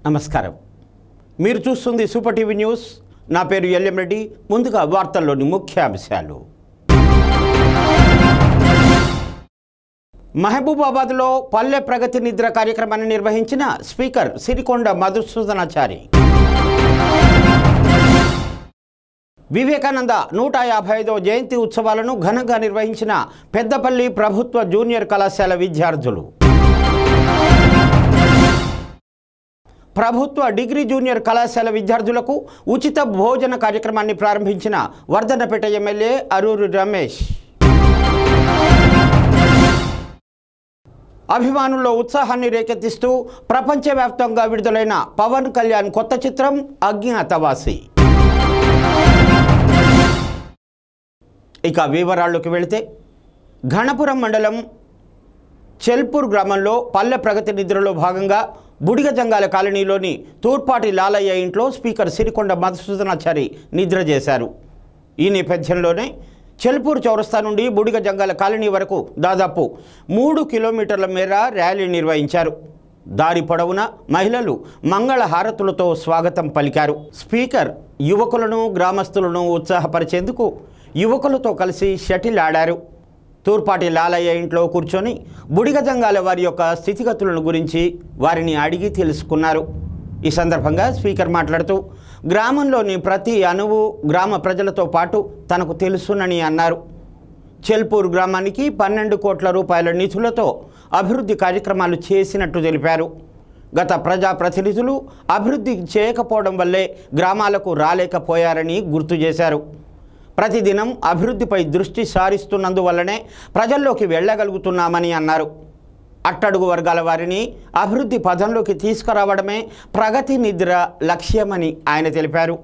నమస్కారం మీరు చూస్తుంది సూపర్ టీవీ న్యూస్ నా పేరు ఎల్ఎం రెడ్డి ముందుగా వార్తల్లోని ముఖ్యాంశాలు మహబూబాబాద్లో పల్లె ప్రగతి నిద్ర కార్యక్రమాన్ని నిర్వహించిన స్పీకర్ సిరికొండ మధుసూదనాచారి వివేకానంద నూట యాభై ఐదవ జయంతి ఉత్సవాలను ఘనంగా నిర్వహించిన పెద్దపల్లి ప్రభుత్వ జూనియర్ కళాశాల విద్యార్థులు ప్రభుత్వ డిగ్రీ జూనియర్ కళాశాల విద్యార్థులకు ఉచిత భోజన కార్యక్రమాన్ని ప్రారంభించిన వర్ధనపేట ఎమ్మెల్యే అరూరు రమేష్ అభిమానుల్లో ఉత్సాహాన్ని రేకెత్తిస్తూ ప్రపంచవ్యాప్తంగా విడుదలైన పవన్ కళ్యాణ్ కొత్త చిత్రం అజ్ఞాతవాసి ఇక వివరాల్లోకి వెళితే ఘనపురం మండలం చెల్పూర్ గ్రామంలో పల్లె ప్రగతి నిద్రలో భాగంగా బుడిగ జంగాల కాలనీలోని తూర్పాటి లాలయ్య ఇంట్లో స్పీకర్ సిరికొండ మధుసూదనాచారి నిద్ర చేశారు ఈ నేపథ్యంలోనే చెల్పూర్ చౌరస్తా నుండి బుడిగ జంగాల కాలనీ వరకు దాదాపు మూడు కిలోమీటర్ల మేర ర్యాలీ నిర్వహించారు దారి పొడవున మహిళలు మంగళ హారతులతో స్వాగతం పలికారు స్పీకర్ యువకులను గ్రామస్తులను ఉత్సాహపరిచేందుకు యువకులతో కలిసి షటిల్ ఆడారు తూర్పాటి లాలయ్య ఇంట్లో కూర్చొని బుడిగజంగాల వారి యొక్క స్థితిగతులను గురించి వారిని అడిగి తెలుసుకున్నారు ఈ సందర్భంగా స్పీకర్ మాట్లాడుతూ గ్రామంలోని ప్రతి అణువు గ్రామ ప్రజలతో పాటు తనకు తెలుసునని అన్నారు చెల్పూర్ గ్రామానికి పన్నెండు కోట్ల రూపాయల నిధులతో అభివృద్ధి కార్యక్రమాలు చేసినట్టు తెలిపారు గత ప్రజాప్రతినిధులు అభివృద్ధి చేయకపోవడం వల్లే గ్రామాలకు రాలేకపోయారని గుర్తు చేశారు ప్రతిదినం అభివృద్ధిపై దృష్టి సారిస్తున్నందువల్లనే ప్రజల్లోకి వెళ్ళగలుగుతున్నామని అన్నారు అట్టడుగు వర్గాల వారిని అభివృద్ధి పదంలోకి తీసుకురావడమే ప్రగతి నిద్ర లక్ష్యమని ఆయన తెలిపారు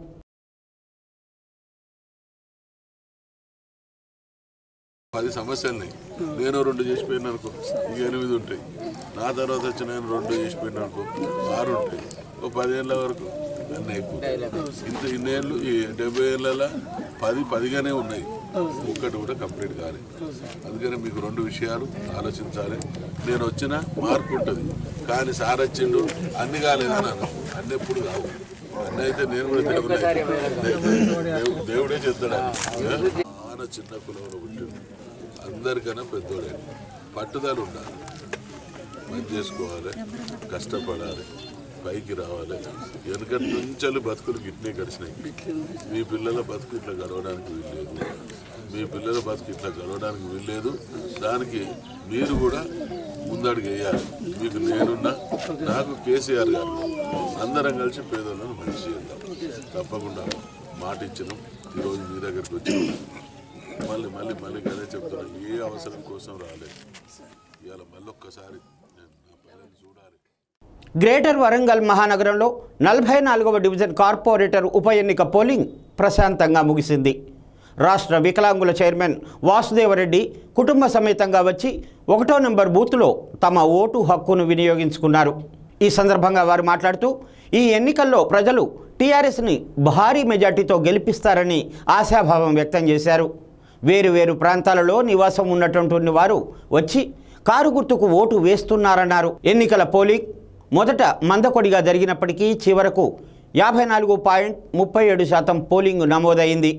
పది సమస్యల్ని నేను రెండు చేసిపోయిన అనుకో ఇక ఎనిమిది ఉంటాయి నా తర్వాత వచ్చి నేను రెండు చేసిపోయిన అనుకో ఆరు ఉంటాయి ఓ పదేళ్ళ వరకు అన్నీ అయిపోతాయి ఇంత ఇన్నేళ్ళు ఈ డెబ్బై ఏళ్ళ పది పదిగానే ఉన్నాయి ఒక్కటి కూడా కంప్లీట్ కాలేదు అందుకని మీకు రెండు విషయాలు ఆలోచించాలి నేను వచ్చిన మార్పు ఉంటుంది కానీ సార్ వచ్చిండు అన్ని కాలేదని అన్నాను అన్ని ఎప్పుడు కావు అన్నీ అయితే నేను కూడా దేవుడే దేవు- దేవుడే చెప్తాడు చాలా చిన్న కులంలో పుట్టిండు అందరికన్నా పెద్దోడే పట్టుదల ఉండాలి పని చేసుకోవాలి కష్టపడాలి పైకి రావాలి వెనకటి నుంచి బతుకులు గిట్నే గడిచినాయి మీ పిల్లల బతుకు ఇట్లా గడవడానికి వీల్లేదు మీ పిల్లల బతుకు ఇట్లా గడవడానికి వీల్లేదు దానికి మీరు కూడా ముందడుగు వేయాలి మీకు నేనున్నా నాకు కేసీఆర్ గారు అందరం కలిసి పేదోళ్ళను మంచి చేద్దాం తప్పకుండా మాట ఇచ్చినాం ఈరోజు మీ దగ్గరికి వచ్చినాం మళ్ళీ మళ్ళీ మళ్ళీ అదే చెప్తున్నాను ఏ అవసరం కోసం రాలేదు ఇవాళ మళ్ళీ ఒక్కసారి నేను నా పిల్లల్ని చూడాలి గ్రేటర్ వరంగల్ మహానగరంలో నలభై నాలుగవ డివిజన్ కార్పొరేటర్ ఉప ఎన్నిక పోలింగ్ ప్రశాంతంగా ముగిసింది రాష్ట్ర వికలాంగుల చైర్మన్ వాసుదేవరెడ్డి కుటుంబ సమేతంగా వచ్చి ఒకటో నెంబర్ బూత్లో తమ ఓటు హక్కును వినియోగించుకున్నారు ఈ సందర్భంగా వారు మాట్లాడుతూ ఈ ఎన్నికల్లో ప్రజలు టీఆర్ఎస్ని భారీ మెజార్టీతో గెలిపిస్తారని ఆశాభావం వ్యక్తం చేశారు వేరు వేరు ప్రాంతాలలో నివాసం ఉన్నటువంటి వారు వచ్చి కారు గుర్తుకు ఓటు వేస్తున్నారన్నారు ఎన్నికల పోలింగ్ మొదట మందకొడిగా జరిగినప్పటికీ చివరకు యాభై నాలుగు పాయింట్ ముప్పై ఏడు శాతం పోలింగ్ నమోదైంది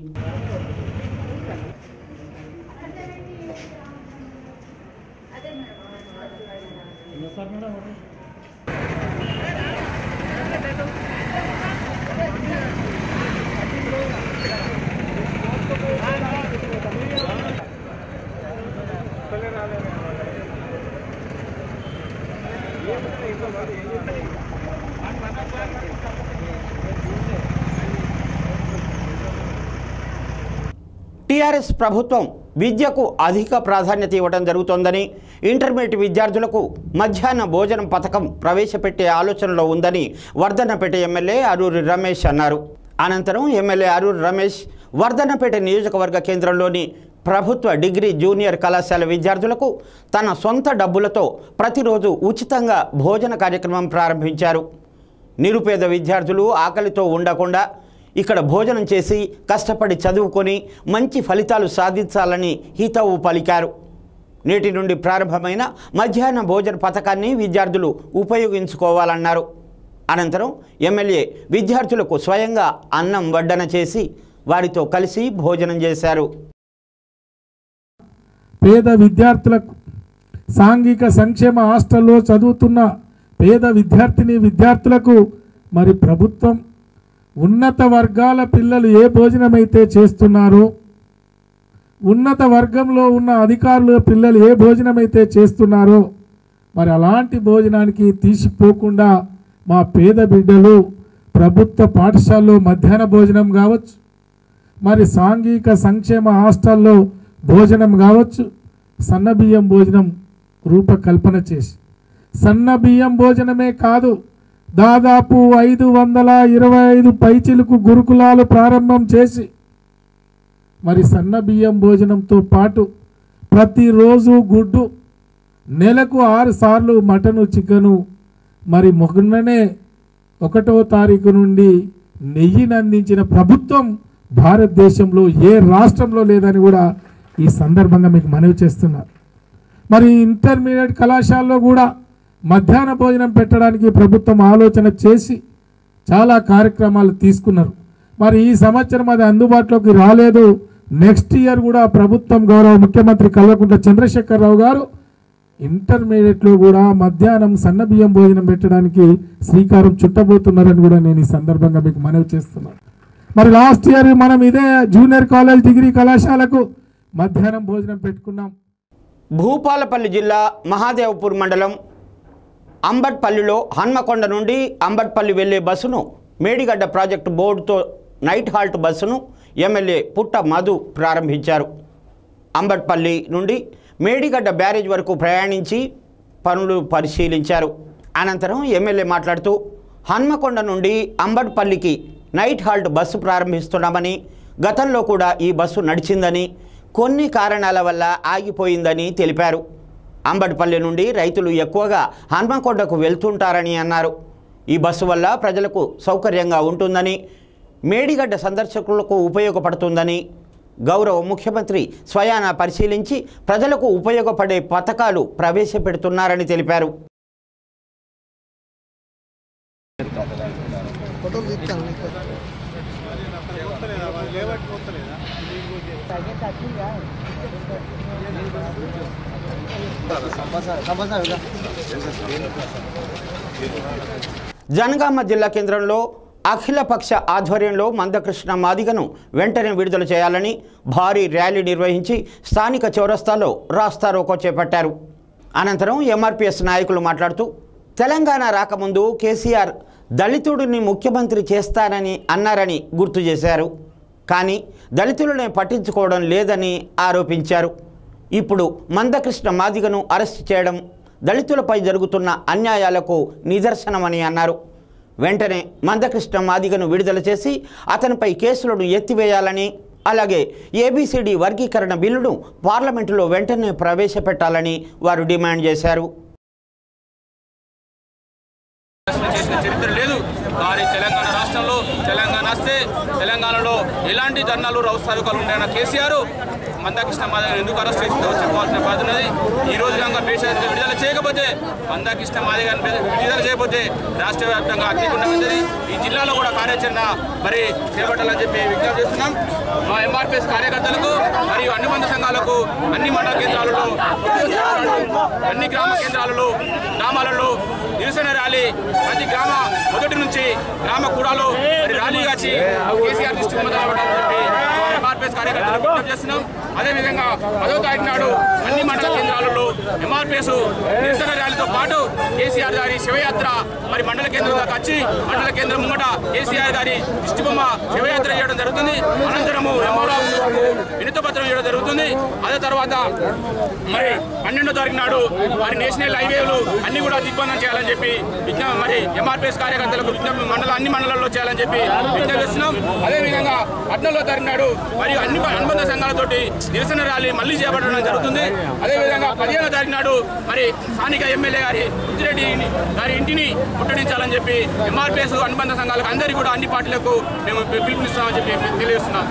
టీఆర్ఎస్ ప్రభుత్వం విద్యకు అధిక ప్రాధాన్యత ఇవ్వడం జరుగుతోందని ఇంటర్మీడియట్ విద్యార్థులకు మధ్యాహ్న భోజనం పథకం ప్రవేశపెట్టే ఆలోచనలో ఉందని వర్ధన్నపేట ఎమ్మెల్యే అరూరి రమేష్ అన్నారు అనంతరం ఎమ్మెల్యే అరూరి రమేష్ వర్ధన్నపేట నియోజకవర్గ కేంద్రంలోని ప్రభుత్వ డిగ్రీ జూనియర్ కళాశాల విద్యార్థులకు తన సొంత డబ్బులతో ప్రతిరోజు ఉచితంగా భోజన కార్యక్రమం ప్రారంభించారు నిరుపేద విద్యార్థులు ఆకలితో ఉండకుండా ఇక్కడ భోజనం చేసి కష్టపడి చదువుకొని మంచి ఫలితాలు సాధించాలని హితవు పలికారు నేటి నుండి ప్రారంభమైన మధ్యాహ్న భోజన పథకాన్ని విద్యార్థులు ఉపయోగించుకోవాలన్నారు అనంతరం ఎమ్మెల్యే విద్యార్థులకు స్వయంగా అన్నం వడ్డన చేసి వారితో కలిసి భోజనం చేశారు పేద విద్యార్థులకు సాంఘిక సంక్షేమ హాస్టల్లో చదువుతున్న పేద విద్యార్థిని విద్యార్థులకు మరి ప్రభుత్వం ఉన్నత వర్గాల పిల్లలు ఏ భోజనమైతే చేస్తున్నారో ఉన్నత వర్గంలో ఉన్న అధికారుల పిల్లలు ఏ భోజనమైతే చేస్తున్నారో మరి అలాంటి భోజనానికి తీసిపోకుండా మా పేద బిడ్డలు ప్రభుత్వ పాఠశాలలో మధ్యాహ్న భోజనం కావచ్చు మరి సాంఘిక సంక్షేమ హాస్టల్లో భోజనం కావచ్చు సన్న బియ్యం భోజనం రూపకల్పన చేసి సన్న బియ్యం భోజనమే కాదు దాదాపు ఐదు వందల ఇరవై ఐదు పైచిలకు గురుకులాలు ప్రారంభం చేసి మరి సన్న బియ్యం భోజనంతో పాటు ప్రతిరోజు గుడ్డు నెలకు ఆరు సార్లు మటను చికెను మరి మొన్ననే ఒకటో తారీఖు నుండి నెయ్యిని అందించిన ప్రభుత్వం భారతదేశంలో ఏ రాష్ట్రంలో లేదని కూడా ఈ సందర్భంగా మీకు మనవి చేస్తున్నారు మరి ఇంటర్మీడియట్ కళాశాలలో కూడా మధ్యాహ్న భోజనం పెట్టడానికి ప్రభుత్వం ఆలోచన చేసి చాలా కార్యక్రమాలు తీసుకున్నారు మరి ఈ సంవత్సరం అది అందుబాటులోకి రాలేదు నెక్స్ట్ ఇయర్ కూడా ప్రభుత్వం గౌరవ ముఖ్యమంత్రి కల్వకుంట్ల చంద్రశేఖరరావు గారు ఇంటర్మీడియట్లో కూడా మధ్యాహ్నం సన్న బియ్యం భోజనం పెట్టడానికి శ్రీకారం చుట్టబోతున్నారని కూడా నేను ఈ సందర్భంగా మీకు మనవి చేస్తున్నాను మరి లాస్ట్ ఇయర్ మనం ఇదే జూనియర్ కాలేజ్ డిగ్రీ కళాశాలకు మధ్యాహ్నం భోజనం పెట్టుకున్నాం భూపాలపల్లి జిల్లా మహాదేవపూర్ మండలం అంబట్పల్లిలో హన్మకొండ నుండి అంబట్పల్లి వెళ్లే బస్సును మేడిగడ్డ ప్రాజెక్టు బోర్డుతో నైట్ హాల్ట్ బస్సును ఎమ్మెల్యే పుట్ట మధు ప్రారంభించారు అంబట్పల్లి నుండి మేడిగడ్డ బ్యారేజ్ వరకు ప్రయాణించి పనులు పరిశీలించారు అనంతరం ఎమ్మెల్యే మాట్లాడుతూ హన్మకొండ నుండి అంబట్పల్లికి నైట్ హాల్ట్ బస్సు ప్రారంభిస్తున్నామని గతంలో కూడా ఈ బస్సు నడిచిందని కొన్ని కారణాల వల్ల ఆగిపోయిందని తెలిపారు అంబట్పల్లి నుండి రైతులు ఎక్కువగా హన్మకొండకు వెళ్తుంటారని అన్నారు ఈ బస్సు వల్ల ప్రజలకు సౌకర్యంగా ఉంటుందని మేడిగడ్డ సందర్శకులకు ఉపయోగపడుతుందని గౌరవ ముఖ్యమంత్రి స్వయాన పరిశీలించి ప్రజలకు ఉపయోగపడే పథకాలు ప్రవేశపెడుతున్నారని తెలిపారు జనగామ జిల్లా కేంద్రంలో అఖిలపక్ష ఆధ్వర్యంలో మందకృష్ణ మాదిగను వెంటనే విడుదల చేయాలని భారీ ర్యాలీ నిర్వహించి స్థానిక చౌరస్తాలో రాస్తారోకో చేపట్టారు అనంతరం ఎంఆర్పిఎస్ నాయకులు మాట్లాడుతూ తెలంగాణ రాకముందు కేసీఆర్ దళితుడిని ముఖ్యమంత్రి చేస్తానని అన్నారని గుర్తు చేశారు కానీ దళితులనే పట్టించుకోవడం లేదని ఆరోపించారు ఇప్పుడు మందకృష్ణ మాదిగను అరెస్ట్ చేయడం దళితులపై జరుగుతున్న అన్యాయాలకు నిదర్శనమని అన్నారు వెంటనే మందకృష్ణ మాదిగను విడుదల చేసి అతనిపై కేసులను ఎత్తివేయాలని అలాగే ఏబిసిడి వర్గీకరణ బిల్లును పార్లమెంటులో వెంటనే ప్రవేశపెట్టాలని వారు డిమాండ్ చేశారు చేసిన చరిత్ర లేదు కానీ తెలంగాణ రాష్ట్రంలో తెలంగాణ వస్తే తెలంగాణలో ఎలాంటి ధర్నాలు రౌస్తారుకాలు ఉంటాయన్న కేసీఆర్ మందాకృష్ణ మాదిగను ఎందుకు అరెస్ట్ చేసిందో చెప్పాల్సిన బాధ్యత ఉన్నది ఈ రోజు కనుక పేషెంట్ విడుదల చేయకపోతే మందాకృష్ణ మాదిగను విడుదల చేయకపోతే రాష్ట్ర వ్యాప్తంగా అగ్నిగుండం ఉంది ఈ జిల్లాలో కూడా కార్యాచరణ మరి చేపట్టాలని చెప్పి విజ్ఞప్తి చేస్తున్నాం మా ఎంఆర్పిఎస్ కార్యకర్తలకు మరియు అన్ని మంది సంఘాలకు అన్ని మండల కేంద్రాలలో అన్ని గ్రామ కేంద్రాలలో గ్రామాలలో నిరసన ర్యాలీ ప్రతి గ్రామ మొదటి నుంచి గ్రామ కూడాలో మరి ర్యాలీ కాచి కేసీఆర్ దృష్టి మొదలవడం చెప్పి ఎంఆర్పిఎస్ కార్యకర్తలకు విజ్ఞప్తి చేస్తున్నాం అదేవిధంగా పదో తారీఖు నాడు అన్ని మండల కేంద్రాలలో ఎంఆర్పిఎస్ నిరసన ర్యాలీతో పాటు కేసీఆర్ గారి శివయాత్ర మరి మండల కేంద్రం దాకా వచ్చి మండల కేంద్రం ముంగట కేసీఆర్ గారి దిష్టి బొమ్మ శివయాత్ర చేయడం జరుగుతుంది అనంతరము ఎంఆర్ఓ వినత పత్రం ఇవ్వడం జరుగుతుంది అదే తర్వాత మరి పన్నెండో తారీఖు నాడు మరి నేషనల్ హైవేలు అన్ని కూడా దిగ్బంధం చేయాలని చెప్పి విజ్ఞాపం మరి ఎంఆర్పిఎస్ కార్యకర్తలకు విజ్ఞప్తి మండల అన్ని మండలాల్లో చేయాలని చెప్పి విజ్ఞప్తి చేస్తున్నాం అదేవిధంగా పద్నాలుగో తారీఖు నాడు మరియు అన్ని అనుబంధ సంఘాలతోటి నిరసన ర్యాలీ మళ్ళీ చేపట్టడం జరుగుతుంది అదేవిధంగా పదిహేనో తారీఖు నాడు మరి స్థానిక ఎమ్మెల్యే గారి బుద్ధిరెడ్డి గారి ఇంటిని ముట్టడించాలని చెప్పి ఎంఆర్పిఎస్ అనుబంధ సంఘాలకు అందరికీ కూడా అన్ని పార్టీలకు మేము పిలుపునిస్తామని చెప్పి తెలియజేస్తున్నాం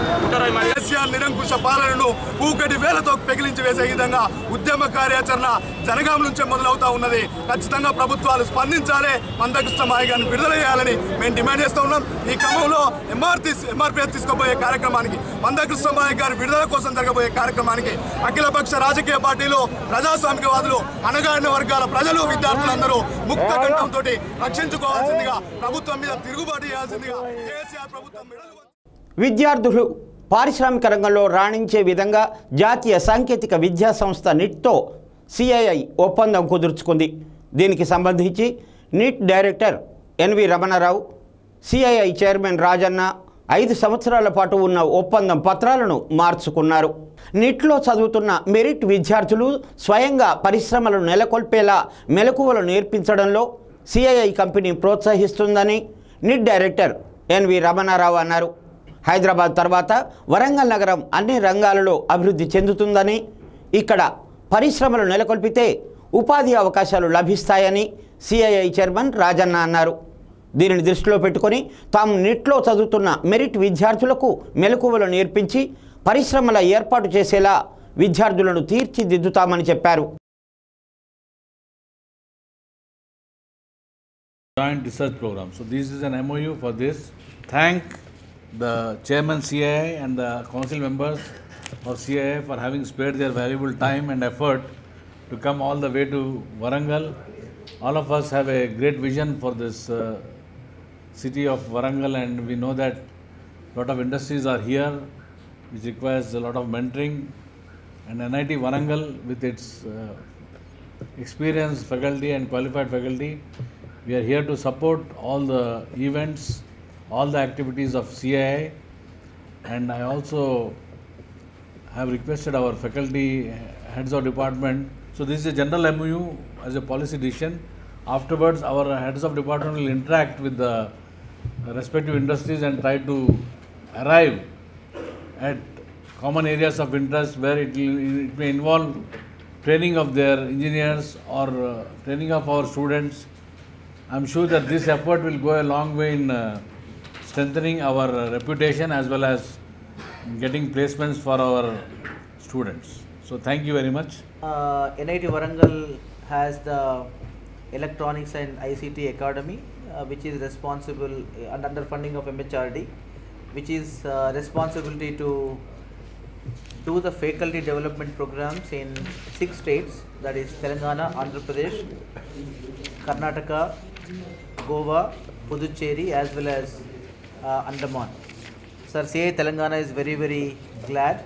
కుట్రలో మరి కేసీఆర్ నిరంకుశ పాలనను ఊకటి వేలతో పెగిలించి వేసే విధంగా ఉద్యమ కార్యాచరణ జనగాం నుంచే మొదలవుతా ఉన్నది ఖచ్చితంగా ప్రభుత్వాలు స్పందించాలి మందకృష్ణ మాయగాన్ని విడుదల చేయాలని మేము డిమాండ్ చేస్తూ ఉన్నాం ఈ క్రమంలో ఎంఆర్టీ ఎంఆర్పీఎస్ తీసుకోబోయే కార్యక్రమానికి మందకృష్ణ మాయ గారి విడుదల కోసం జరగబోయే కార్యక్రమానికి అఖిలపక్ష రాజకీయ పార్టీలు ప్రజాస్వామికవాదులు అణగారిన వర్గాల ప్రజలు విద్యార్థులందరూ ముక్త కంఠంతో రక్షించుకోవాల్సిందిగా ప్రభుత్వం మీద తిరుగుబాటు చేయాల్సిందిగా కేసీఆర్ ప్రభుత్వం మెడలు వంచి- విద్యార్థులు పారిశ్రామిక రంగంలో రాణించే విధంగా జాతీయ సాంకేతిక విద్యా సంస్థ నిట్తో సిఐఐ ఒప్పందం కుదుర్చుకుంది దీనికి సంబంధించి NIT director N V Ramana Rao CII chairman Rajanna ఐదు సంవత్సరాల పాటు ఉన్న ఒప్పందం పత్రాలను మార్చుకున్నారు నిట్లో చదువుతున్న మెరిట్ విద్యార్థులు స్వయంగా పరిశ్రమలు నెలకొల్పేలా మెలకువలు నేర్పించడంలో సిఐఐ కంపెనీ ప్రోత్సహిస్తుందని నిట్ డైరెక్టర్ ఎన్వి రమణారావు అన్నారు హైదరాబాద్ తర్వాత వరంగల్ నగరం అన్ని రంగాలలో అభివృద్ధి చెందుతుందని ఇక్కడ పరిశ్రమలు నెలకొల్పితే ఉపాధి అవకాశాలు లభిస్తాయని సిఐఐ చైర్మన్ రాజన్న అన్నారు దీనిని దృష్టిలో పెట్టుకొని తాము నిట్లో చదువుతున్న మెరిట్ విద్యార్థులకు మెలకువలు నేర్పించి పరిశ్రమల ఏర్పాటు చేసేలా విద్యార్థులను తీర్చిదిద్దుతామని చెప్పారు joint research program. So this is an MOU for this. Thank the chairman CII and the council members of CII for having spared their valuable time and effort to come all the way to Varangal. All of us have a great vision for this uh, city of Varangal and we know that a lot of industries are here which requires a lot of mentoring and NIT Varangal with its uh, experienced faculty and qualified faculty. We are here to support all the events, all the activities of CII, and I also have requested our faculty heads of department. So this is a general MOU as a policy decision. Afterwards, our heads of department will interact with the respective industries and try to arrive at common areas of interest where it, will, it may involve training of their engineers or uh, training of our students. I'm sure that this effort will go a long way in uh, strengthening our uh, reputation as well as getting placements for our students. So thank you very much. uh, NIT Varangal has the Electronics and ICT Academy, uh, which is responsible uh, and under funding of MHRD, which is uh, responsibility to do the faculty development programs in six states, that is Telangana, Andhra Pradesh, Karnataka, Goa, Puducherry, as well as uh, Andaman. Sir, CA Telangana is very, very glad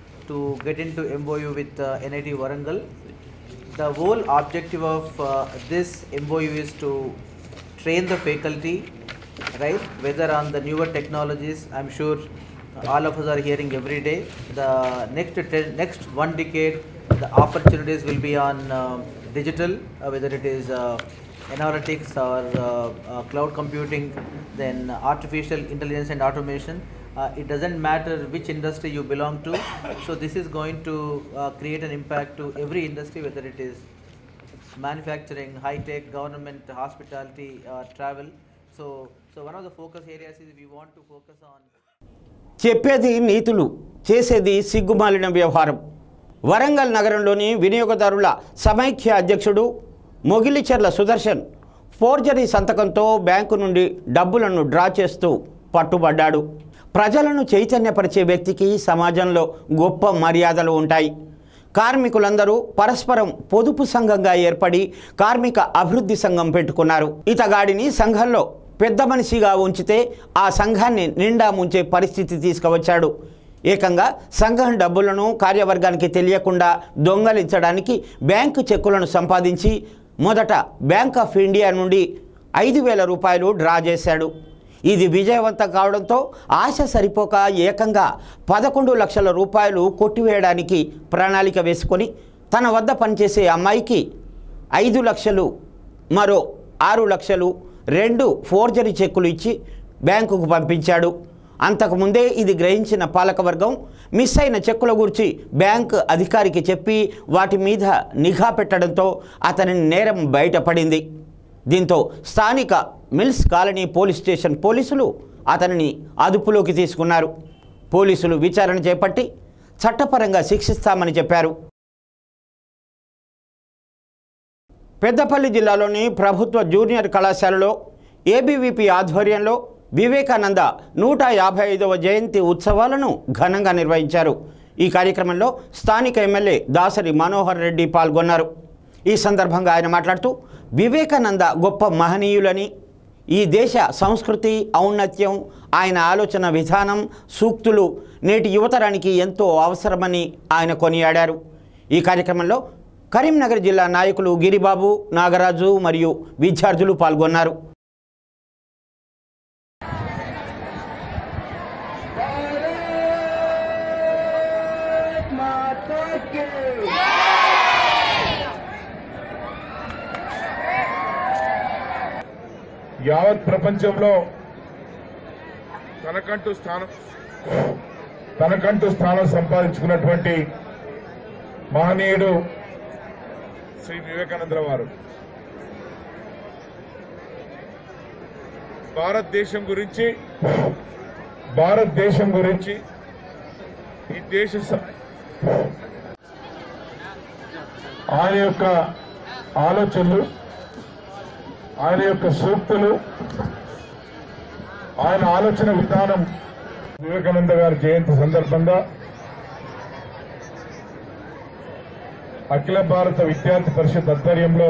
to get into MOU with uh, NIT Varangal. The whole objective of uh, this MOU is to train the faculty, right? Whether on the newer technologies, I'm sure all of us are hearing every day. The next ten, next one decade, the opportunities will be on uh, digital, uh, whether it is uh, analytics or uh, uh, cloud computing, then artificial intelligence and automation. Uh, it doesn't matter which industry you belong to. So this is going to uh, create an impact to every industry, whether it is manufacturing, high tech, government, hospitality, uh, travel. So, so one of the focus areas is we want to focus on. చెప్పేది నీతులు చేసేది సిగ్గుమాలిన వ్యవహారం వరంగల్ నగరంలోని వినియోగదారుల సమైక్య అధ్యక్షుడు Mogilicherla Sudarshan forgery సంతకంతో బ్యాంకు నుండి డబ్బులను డ్రా చేస్తూ పట్టుబడ్డాడు ప్రజలను చైతన్యపరిచే వ్యక్తికి సమాజంలో గొప్ప మర్యాదలు ఉంటాయి కార్మికులందరూ పరస్పరం పొదుపు సంఘంగా ఏర్పడి కార్మిక అభివృద్ధి సంఘం పెట్టుకున్నారు ఇతగాడిని సంఘంలో పెద్ద మనిషిగా ఉంచితే ఆ సంఘాన్ని నిండా ముంచే పరిస్థితి తీసుకువచ్చాడు ఏకంగా సంఘం డబ్బులను కార్యవర్గానికి తెలియకుండా దొంగలించడానికి బ్యాంకు చెక్కులను సంపాదించి మొదట బ్యాంక్ ఆఫ్ ఇండియా నుండి ఐదు వేల రూపాయలు డ్రా చేశాడు ఇది విజయవంతం కావడంతో ఆశ సరిపోక ఏకంగా పదకొండు లక్షల రూపాయలు కొట్టివేయడానికి ప్రణాళిక వేసుకొని తన వద్ద పనిచేసే అమ్మాయికి ఐదు లక్షలు మరో ఆరు లక్షలు రెండు ఫోర్జరీ చెక్కులు ఇచ్చి బ్యాంకుకు పంపించాడు అంతకుముందే ఇది గ్రహించిన పాలకవర్గం మిస్ అయిన చెక్కుల గురించి బ్యాంక్ అధికారికి చెప్పి వాటి మీద నిఘా పెట్టడంతో అతని నేరం బయటపడింది దీంతో స్థానిక మిల్స్ కాలనీ పోలీస్ స్టేషన్ పోలీసులు అతనిని అదుపులోకి తీసుకున్నారు పోలీసులు విచారణ చేపట్టి చట్టపరంగా శిక్షిస్తామని చెప్పారు పెద్దపల్లి జిల్లాలోని ప్రభుత్వ జూనియర్ కళాశాలలో ఏబీవీపీ ఆధ్వర్యంలో వివేకానంద నూట యాభై ఐదవ జయంతి ఉత్సవాలను ఘనంగా నిర్వహించారు ఈ కార్యక్రమంలో స్థానిక ఎమ్మెల్యే దాసరి మనోహర్ రెడ్డి పాల్గొన్నారు ఈ సందర్భంగా ఆయన మాట్లాడుతూ వివేకానంద గొప్ప మహనీయులని ఈ దేశ సంస్కృతి ఔన్నత్యం ఆయన ఆలోచన విధానం సూక్తులు నేటి యువతరానికి ఎంతో అవసరమని ఆయన కొనియాడారు ఈ కార్యక్రమంలో కరీంనగర్ జిల్లా నాయకులు గిరిబాబు నాగరాజు మరియు విద్యార్థులు పాల్గొన్నారు యావత్ ప్రపంచంలో తనకంటూ స్థానం తనకంటూ స్థానం సంపాదించుకున్నటువంటి మహనీయుడు శ్రీ వివేకానంద వారు భారతదేశం గురించి భారతదేశం గురించి ఈ దేశ స- ఆయన యొక్క ఆలోచనలు ఆయన యొక్క సూక్తులు ఆయన ఆలోచన విధానం వివేకానంద గారి జయంతి సందర్భంగా అఖిల భారత విద్యార్థి పరిషత్ ఆధ్వర్యంలో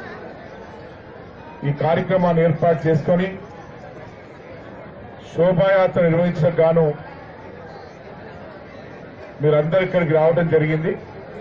ఈ కార్యక్రమాన్ని ఏర్పాటు చేసుకొని శోభాయాత్ర నిర్వహించడానికి గాను మీరందరూ ఇక్కడికి రావడం జరిగింది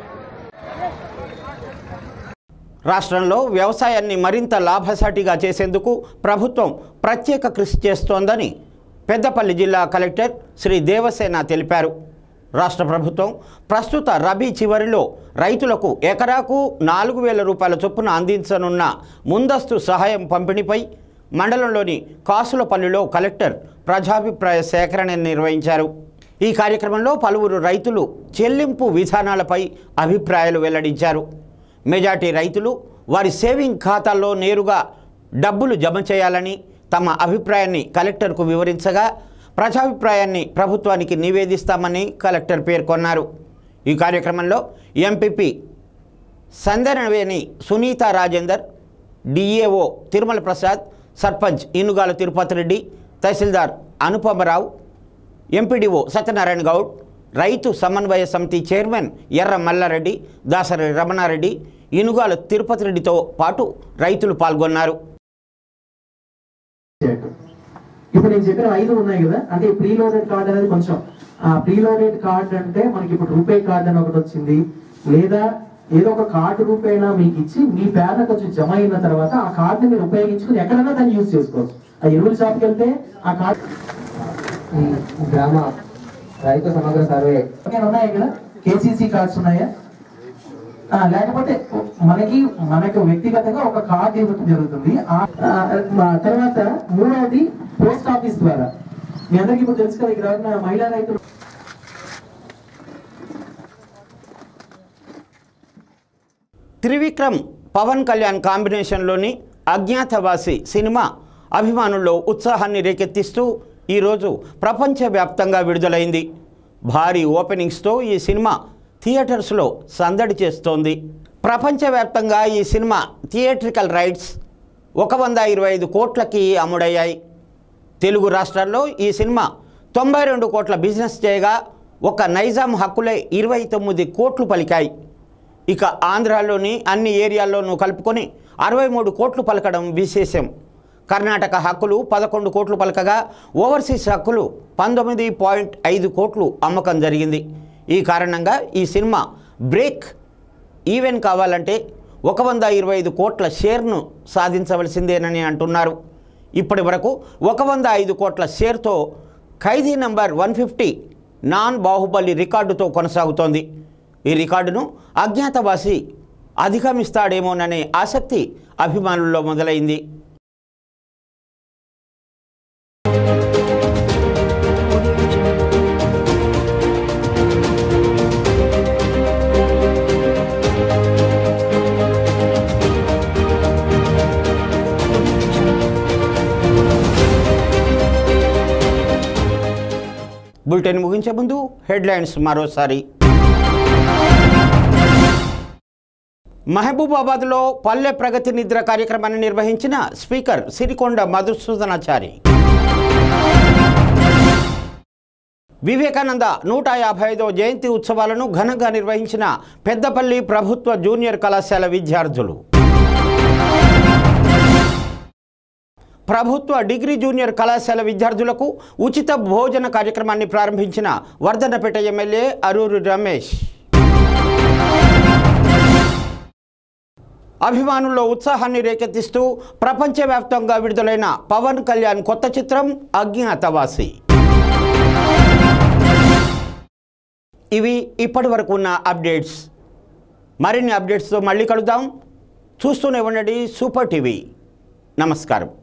రాష్ట్రంలో వ్యవసాయాన్ని మరింత లాభసాటిగా చేసేందుకు ప్రభుత్వం ప్రత్యేక కృషి చేస్తోందని పెద్దపల్లి జిల్లా కలెక్టర్ శ్రీ దేవసేన తెలిపారు రాష్ట్ర ప్రభుత్వం ప్రస్తుత రబీ చివరిలో రైతులకు ఎకరాకు నాలుగు వేల రూపాయల చొప్పున అందించనున్న ముందస్తు సహాయం పంపిణీపై మండలంలోని కాసులపల్లిలో కలెక్టర్ ప్రజాభిప్రాయ సేకరణ నిర్వహించారు ఈ కార్యక్రమంలో పలువురు రైతులు చెల్లింపు విధానాలపై అభిప్రాయాలు వెల్లడించారు మెజార్టీ రైతులు వారి సేవింగ్ ఖాతాల్లో నేరుగా డబ్బులు జమ చేయాలని తమ అభిప్రాయాన్ని కలెక్టర్కు వివరించగా ప్రజాభిప్రాయాన్ని ప్రభుత్వానికి నివేదిస్తామని కలెక్టర్ పేర్కొన్నారు ఈ కార్యక్రమంలో MPP Sandanaveni Sunitha Rajender DAO Tirumala Prasad sarpanch Inugala Tirupati Reddy tahsildar Anupama Rao MPDO Satyanarayana Goud రైతు సమన్వయ సమితి చైర్మన్ ఎర్ర మల్లారెడ్డి దాసరి రమణారెడ్డి ఇనుగాల తిరుపతి రెడ్డితో పాటు రైతులు పాల్గొన్నారు ఇప్పుడు నేను చెప్పిన ఐదు ఉన్నాయి కదా అంటే ప్రీలోడెడ్ కార్డ్ అనేది కొంచెం ఆ ప్రీలోడెడ్ కార్డ్ అంటే మనకి ఇప్పుడు రూపే కార్డ్ అని ఒకటి వచ్చింది లేదా ఏదో ఒక కార్డు రూపేనా మీకు ఇచ్చి మీ పేద కొంచెం జమ అయిన తర్వాత ఆ కార్డుని మీరు ఉపయోగించుకుని ఎక్కడైనా దాన్ని యూజ్ చేసుకోవచ్చు ఆ ఎరువుల షాప్కి వెళ్తే ఆ కార్డు ఈ గ్రామ రైతు సమగ్ర సర్వే ఏమైనా ఉన్నాయా కదా కేసీసీ కార్డ్స్ ఉన్నాయా ఆ, లేకపోతే మనకి మనకు వ్యక్తిగతంగా ఒక కార్డు ఇవ్వడం జరుగుతుంది ఆ ఆ, మా తర్వాత మూడవది పోస్ట్ ఆఫీస్ ద్వారా మీ అందరికీ ఇప్పుడు తెలుసు కదా ఇక్కడ ఉన్న మహిళా రైతులు త్రివిక్రమ్ పవన్ కళ్యాణ్ కాంబినేషన్లోని అజ్ఞాతవాసి సినిమా అభిమానుల్లో ఉత్సాహాన్ని రేకెత్తిస్తూ ఈరోజు ప్రపంచవ్యాప్తంగా విడుదలైంది భారీ ఓపెనింగ్స్తో ఈ సినిమా థియేటర్స్లో సందడి చేస్తోంది ప్రపంచవ్యాప్తంగా ఈ సినిమా థియేట్రికల్ రైట్స్ ఒక వంద ఇరవై ఐదు కోట్లకి అమ్ముడయ్యాయి తెలుగు రాష్ట్రాల్లో ఈ సినిమా తొంభై రెండు కోట్ల బిజినెస్ చేయగా ఒక నైజాం హక్కులే ఇరవై తొమ్మిది కోట్లు పలికాయి ఇక ఆంధ్రాలోని అన్ని ఏరియాల్లోనూ కలుపుకొని అరవై మూడు కోట్లు పలకడం విశేషం కర్ణాటక హక్కులు పదకొండు కోట్లు పలకగా ఓవర్సీస్ హక్కులు పంతొమ్మిది పాయింట్ ఐదు కోట్లు అమ్మకం జరిగింది ఈ కారణంగా ఈ సినిమా బ్రేక్ ఈవెన్ కావాలంటే ఒక వంద ఇరవై ఐదు కోట్ల షేర్ను సాధించవలసిందేనని అంటున్నారు ఇప్పటి వరకు ఒక వంద ఐదు కోట్ల షేర్తో Khaidi number one fifty non Baahubali రికార్డుతో కొనసాగుతోంది ఈ రికార్డును అజ్ఞాతవాసి అధిగమిస్తాడేమోననే ఆసక్తి అభిమానుల్లో మొదలైంది బులెటిన్ ముగించే ముగించే ముందు హెడ్లైన్స్ మరోసారి మహబూబాబాద్లో పల్లె ప్రగతి నిద్ర కార్యక్రమాన్ని నిర్వహించిన స్పీకర్ సిరికొండ మధుసూదనాచారి వివేకానంద నూట యాభై ఐదో జయంతి ఉత్సవాలను ఘనంగా నిర్వహించిన పెద్దపల్లి ప్రభుత్వ జూనియర్ కళాశాల విద్యార్థులు ప్రభుత్వ డిగ్రీ జూనియర్ కళాశాల విద్యార్థులకు ఉచిత భోజన కార్యక్రమాన్ని ప్రారంభించిన వర్ధన్నపేట ఎమ్మెల్యే అరూరు రమేష్ అభిమానుల్లో ఉత్సాహాన్ని రేకెత్తిస్తూ ప్రపంచవ్యాప్తంగా విడుదలైన పవన్ కళ్యాణ్ కొత్త చిత్రం అజ్ఞాతవాసి ఇవి ఇప్పటి వరకు ఉన్న అప్డేట్స్ మరిన్ని అప్డేట్స్తో మళ్ళీ కలుద్దాం చూస్తూనే ఉండండి సూపర్ టీవీ నమస్కారం